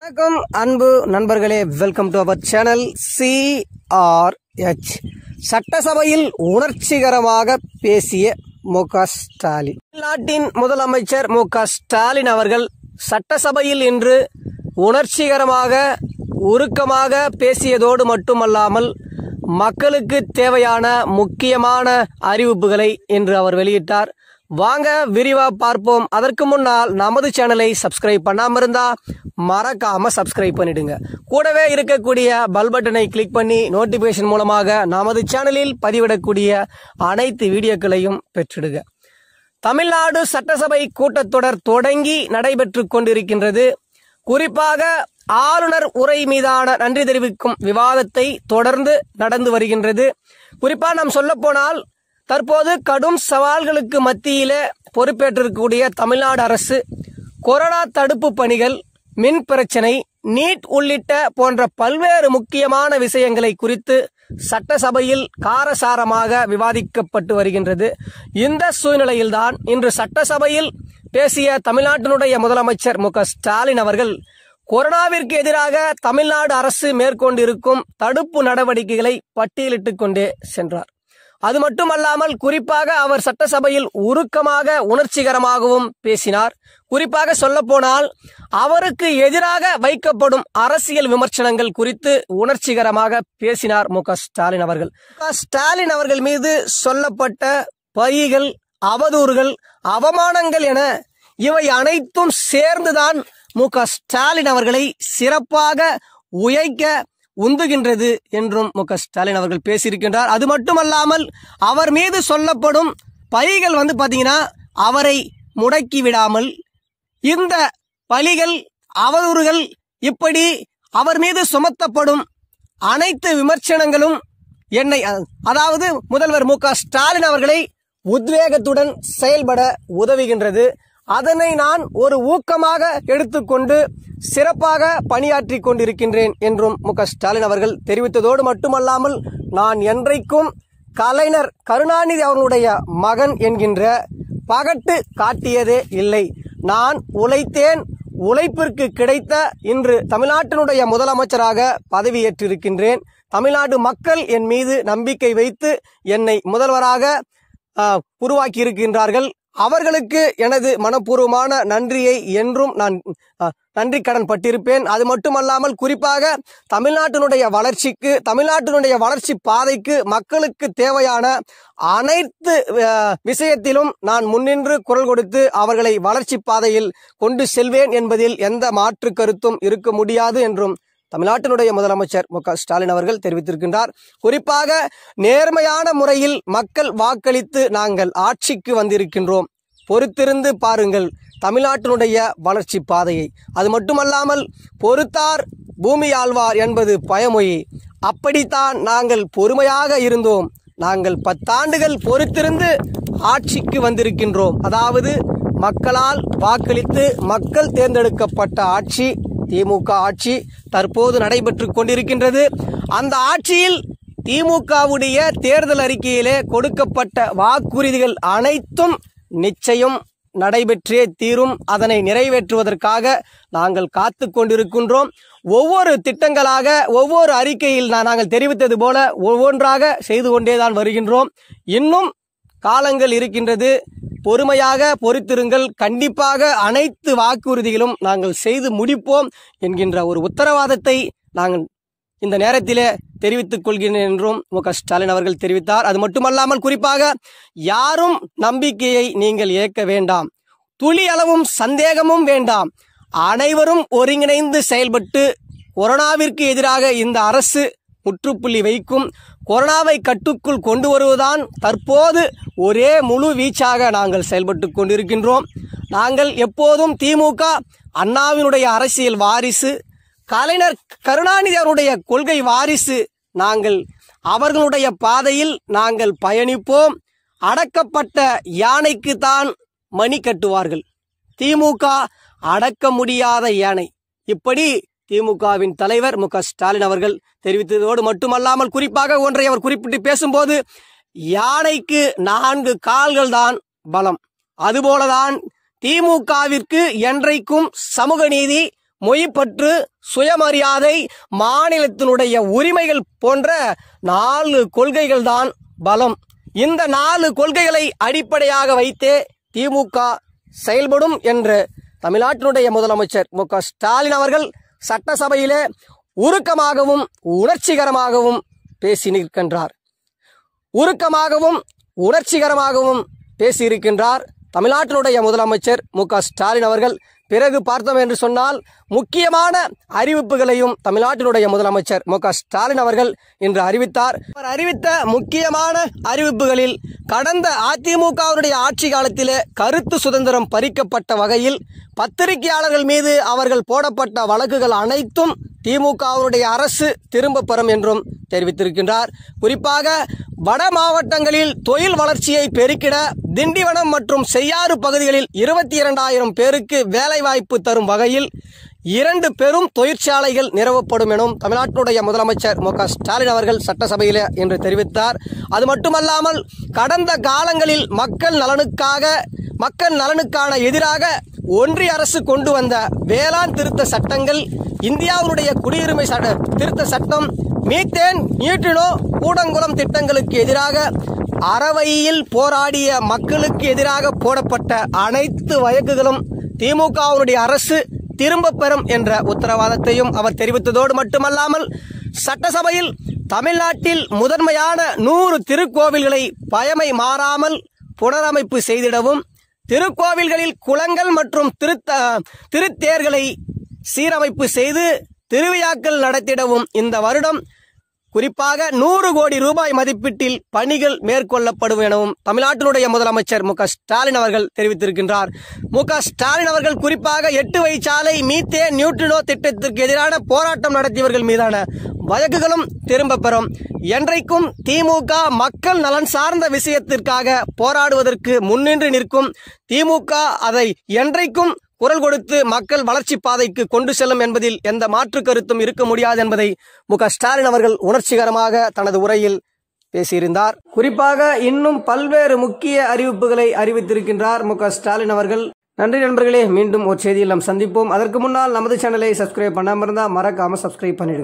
வணக்கம் அன்பு நண்பர்களே welcome to our channel CRH சட்டசபையில் உணர்ச்சிகரமாக பேசிய மு க ஸ்டாலின் நாட்டின் முதலமைச்சர் மு க ஸ்டாலின் அவர்கள் சட்டசபையில் இன்று உணர்ச்சிகரமாக உருக்கமாக பேசியதோடு மட்டுமல்லாமல் மக்களுக்கு தேவையான முக்கியமான அறிவிப்புகளை இன்று அவர் வெளியிட்டார் வாங்க விரிவா பார்ப்போம் அதற்கு முன்னால் நமது சேனலை சப்ஸ்கிரைப் பண்ணாம இருந்தா மறக்காம சப்ஸ்கிரைப் பண்ணிடுங்க கூடவே இருக்கக்கூடிய பல் பட்டனை கிளிக் பண்ணி நோட்டிபிகேஷன் மூலமாக நமது சேனலில் பதிவிடக்கூடிய அனைத்து வீடியோக்களையும் பெற்றிடுங்க தமிழ்நாடு சட்டசபை கூட்டத்தொடர் தொடங்கி நடைபெற்று கொண்டிருக்கின்றது குறிப்பாக ஆளுநர் உரை மீதான நன்றி தெரிவிக்கும் விவாதத்தை தொடர்ந்து நடந்து வருகின்றது குறிப்பா நாம் சொல்ல போனால் தற்போது கடும் சவால்களுக்கு மத்தியிலே பொறுப்பேற்றிருக்கக்கூடிய தமிழ்நாடு அரசு கொரோனா தடுப்பு பணிகள் மின் பிரச்சனை நீட் உள்ளிட்ட போன்ற பல்வேறு முக்கியமான விஷயங்களை குறித்து சட்டசபையில் காரசாரமாக விவாதிக்கப்பட்டு வருகின்றது இந்த சூழ்நிலையில்தான் இன்று சட்டசபையில் பேசிய தமிழ்நாட்டினுடைய முதலமைச்சர் மு க ஸ்டாலின் அவர்கள் கொரோனாவிற்கு எதிராக தமிழ்நாடு அரசு மேற்கொண்டிருக்கும் தடுப்பு நடவடிக்கைகளை பட்டியலிட்டுக் கொண்டே சென்றார் அது மட்டுமல்லாமல் குறிப்பாக அவர் சட்டசபையில் உருக்கமாக உணர்ச்சிகரமாகவும் பேசினார் குறிப்பாக சொல்லப்போனால் அவருக்கு எதிராக வைக்கப்படும் அரசியல் விமர்சனங்கள் குறித்து உணர்ச்சிகரமாக பேசினார் மு க ஸ்டாலின் அவர்கள் மு க ஸ்டாலின் அவர்கள் மீது சொல்லப்பட்ட பழிகள் அவதூறுகள் அவமானங்கள் என இவை அனைத்தும் சேர்ந்துதான் மு க ஸ்டாலின் அவர்களை சிறப்பாக உயர்க்க உந்துகின்றது என்றும் மு க ஸ்டாலின் அவர்கள் பேசியிருக்கின்றார் அது மட்டுமல்லாமல் அவர் மீது சொல்லப்படும் பழிகள் வந்து பாத்தீங்கன்னா அவரை முடக்கி விடாமல் இந்த பழிகள் அவதூறுகள் இப்படி அவர் மீது சுமத்தப்படும் அனைத்து விமர்சனங்களும் என்னை அதாவது முதல்வர் மு க ஸ்டாலின் அவர்களை உத்வேகத்துடன் செயல்பட உதவுகின்றது அதனை நான் ஒரு ஊக்கமாக எடுத்துக்கொண்டு சிறப்பாக பணியாற்றி கொண்டிருக்கின்றேன் என்றும் மு க ஸ்டாலின் அவர்கள் தெரிவித்ததோடு மட்டுமல்லாமல் நான் என்றைக்கும் கலைஞர் கருணாநிதி அவர்களுடைய மகன் என்கின்ற பகட்டு காட்டியதே இல்லை நான் உழைத்தேன் உழைப்பிற்கு கிடைத்த இன்று தமிழ்நாட்டினுடைய முதலமைச்சராக பதவியேற்றிருக்கின்றேன் தமிழ்நாடு மக்கள் என் மீது நம்பிக்கை வைத்து என்னை முதல்வராக ஆஹ், உருவாக்கி இருக்கின்றார்கள் அவர்களுக்கு எனது மனப்பூர்வமான நன்றியை என்றும் நான் ஆஹ், நன்றி கடன் பட்டிருப்பேன் அது மட்டுமல்லாமல் குறிப்பாக தமிழ்நாட்டினுடைய வளர்ச்சிக்கு தமிழ்நாட்டினுடைய வளர்ச்சி பாதைக்கு மக்களுக்கு தேவையான அனைத்து ஆஹ், விஷயத்திலும் நான் முன்னின்று குரல் கொடுத்து அவர்களை வளர்ச்சி பாதையில் கொண்டு செல்வேன் என்பதில் எந்த மாற்று கருத்தும் இருக்க முடியாது என்றும் தமிழ்நாட்டினுடைய முதலமைச்சர் மு க ஸ்டாலின் அவர்கள் தெரிவித்திருக்கின்றார் குறிப்பாக நேர்மையான முறையில் மக்கள் வாக்களித்து நாங்கள் ஆட்சிக்கு வந்திருக்கின்றோம் பொறுத்திருந்து பாருங்கள் தமிழ்நாட்டினுடைய வளர்ச்சி பாதையை அது மட்டுமல்லாமல் பொறுத்தார் பூமி ஆழ்வார் என்பது பயமொழி அப்படித்தான் நாங்கள் பொறுமையாக இருந்தோம் நாங்கள் பத்தாண்டுகள் பொறுத்திருந்து ஆட்சிக்கு வந்திருக்கின்றோம் அதாவது மக்களால் வாக்களித்து மக்கள் தேர்ந்தெடுக்கப்பட்ட ஆட்சி திமுக ஆட்சி தற்போது நடைபெற்றுக் கொண்டிருக்கின்றது அந்த ஆட்சியில் திமுகவுடைய தேர்தல் அறிக்கையிலே கொடுக்கப்பட்ட வாக்குறுதிகள் அனைத்தும் நிச்சயம் நடைபெற்றே தீரும் அதனை நிறைவேற்றுவதற்காக நாங்கள் காத்து கொண்டிருக்கின்றோம் ஒவ்வொரு திட்டங்களாக ஒவ்வொரு அறிக்கையில் நா- நாங்கள் தெரிவித்தது போல ஒவ்வொன்றாக செய்து கொண்டேதான் வருகின்றோம் இன்னும் காலங்கள் இருக்கின்றது பொறுமையாக பொறுத்திருங்கள் கண்டிப்பாக அனைத்து வாக்குறுதிகளும் நாங்கள் செய்து முடிப்போம் என்கின்ற ஒரு உத்தரவாதத்தை நாங்கள் இந்த நேரத்திலே தெரிவித்துக் கொள்கிறேன் என்றும் மு க ஸ்டாலின் அவர்கள் தெரிவித்தார் அது மட்டுமல்லாமல் குறிப்பாக யாரும் நம்பிக்கையை நீங்கள் ஏற்க வேண்டாம் துளி அளவும் சந்தேகமும் வேண்டாம் அனைவரும் ஒருங்கிணைந்து செயல்பட்டு கொரோனாவிற்கு எதிராக இந்த அரசு முற்றுப்புள்ளி வைக்கும் கொரோனாவை கட்டுக்குள் கொண்டு வருவதுதான் தற்போது ஒரே முழு வீச்சாக நாங்கள் செயல்பட்டு கொண்டிருக்கின்றோம் நாங்கள் எப்போதும் திமுக அண்ணாவினுடைய அரசியல் வாரிசு கலைஞர் கருணாநிதி அவருடைய கொள்கை வாரிசு நாங்கள் அவர்களுடைய பாதையில் நாங்கள் பயணிப்போம் அடக்கப்பட்ட யானைக்கு தான் மணி கட்டுவார்கள் திமுக அடக்க முடியாத யானை இப்படி திமுகவின் தலைவர் மு க ஸ்டாலின் அவர்கள் தெரிவித்ததோடு மட்டுமல்லாமல் குறிப்பாக ஒன்றை அவர் குறிப்பிட்டு பேசும்போது யானைக்கு நான்கு கால்கள் தான் பலம் அதுபோலதான் திமுகவிற்கு என்றைக்கும் சமூக நீதி மொய்ப்பற்று சுயமரியாதை மாநிலத்தினுடைய உரிமைகள் போன்ற நாலு கொள்கைகள் தான் பலம் இந்த நாலு கொள்கைகளை அடிப்படையாக வைத்தே திமுக செயல்படும் என்று தமிழ்நாட்டினுடைய முதலமைச்சர் மு க ஸ்டாலின் அவர்கள் சட்டசபையிலே உருக்கமாகவும் உணர்ச்சிகரமாகவும் பேசி நிற்கின்றார் உருக்கமாகவும் உணர்ச்சிகரமாகவும் பேசியிருக்கின்றார் தமிழ்நாட்டினுடைய முதலமைச்சர் மு க ஸ்டாலின் அவர்கள் பிறகு பார்த்தோம் என்று சொன்னால் முக்கியமான அறிவிப்புகளையும் தமிழ்நாட்டினுடைய முதலமைச்சர் மு க ஸ்டாலின் அவர்கள் இன்று அறிவித்தார் அவர் அறிவித்த முக்கியமான அறிவிப்புகளில் கடந்த அதிமுகவினுடைய ஆட்சி காலத்திலே கருத்து சுதந்திரம் பறிக்கப்பட்ட வகையில் பத்திரிகையாளர்கள் மீது அவர்கள் போடப்பட்ட வழக்குகள் அனைத்தும் திமுகவினுடைய அரசு திரும்ப பெறும் என்றும் தெரிவித்திருக்கின்றார் குறிப்பாக வட மாவட்டங்களில் தொழில் வளர்ச்சியை பெருக்கிட திண்டிவனம் மற்றும் செய்யாறு பகுதிகளில் இருபத்தி இரண்டாயிரம் பேருக்கு வேலைவாய்ப்பு தரும் வகையில் இரண்டு பெரும் தொழிற்சாலைகள் நிறுவப்படும் எனும் தமிழ்நாட்டினுடைய முதலமைச்சர் மு க ஸ்டாலின் அவர்கள் சட்டசபையில் இன்று தெரிவித்தார் அது மட்டுமல்லாமல் கடந்த காலங்களில் மக்கள் நலனுக்காக மக்கள் நலனுக்கான எதிராக ஒன்றிய அரசு கொண்டு வந்த வேளாண் திருத்த சட்டங்கள் இந்தியாவுடைய குடியுரிமை சட்ட திருத்த சட்டம் மீத்தேன் நியூட்ரினோ கூடங்குளம் திட்டங்களுக்கு எதிராக அறவையில் போராடிய மக்களுக்கு எதிராக போடப்பட்ட அனைத்து வழக்குகளும் திமுகவினுடைய அரசு திரும்ப பெறும் என்ற உத்தரவாதத்தையும் அவர் தெரிவித்ததோடு மட்டுமல்லாமல் சட்டசபையில் தமிழ்நாட்டில் முதன்மையான நூறு திருக்கோவில்களை பயமை மாறாமல் புனரமைப்பு செய்திடவும் திருக்கோவில்களில் குளங்கள் மற்றும் திருத்த திருத்தேர்களை சீரமைப்பு செய்து திருவிழாக்கள் நடத்திடவும் இந்த வருடம் குறிப்பாக நூறு கோடி ரூபாய் மதிப்பீட்டில் பணிகள் மேற்கொள்ளப்படும் எனவும் தமிழ்நாட்டினுடைய முதலமைச்சர் மு க ஸ்டாலின் அவர்கள் தெரிவித்திருக்கின்றார் மு க ஸ்டாலின் அவர்கள் குறிப்பாக எட்டு வழிச்சாலை மீத்தேன் நியூட்ரினோ திட்டத்திற்கு எதிரான போராட்டம் நடத்தியவர்கள் மீதான வழக்குகளும் திரும்ப பெறும் என்றைக்கும் திமுக மக்கள் நலன் சார்ந்த விஷயத்திற்காக போராடுவதற்கு முன்னின்று நிற்கும் திமுக அதை என்றைக்கும் குரல் கொடுத்து மக்கள் வளர்ச்சி பாதைக்கு கொண்டு செல்லும் என்பதில் எந்த மாற்று கருத்தும் இருக்க முடியாது என்பதை மு க ஸ்டாலின் அவர்கள் உணர்ச்சிகரமாக தனது உரையில் பேசியிருந்தார் குறிப்பாக இன்னும் பல்வேறு முக்கிய அறிவிப்புகளை அறிவித்திருக்கின்றார் மு க ஸ்டாலின் அவர்கள் நன்றி நண்பர்களே மீண்டும் ஒரு செய்தியில் நாம் சந்திப்போம் அதற்கு முன்னால் நமது சேனலை சப்ஸ்கிரைப் பண்ணாமல் இருந்தால் மறக்காம சப்ஸ்கிரைப் பண்ணிடுங்க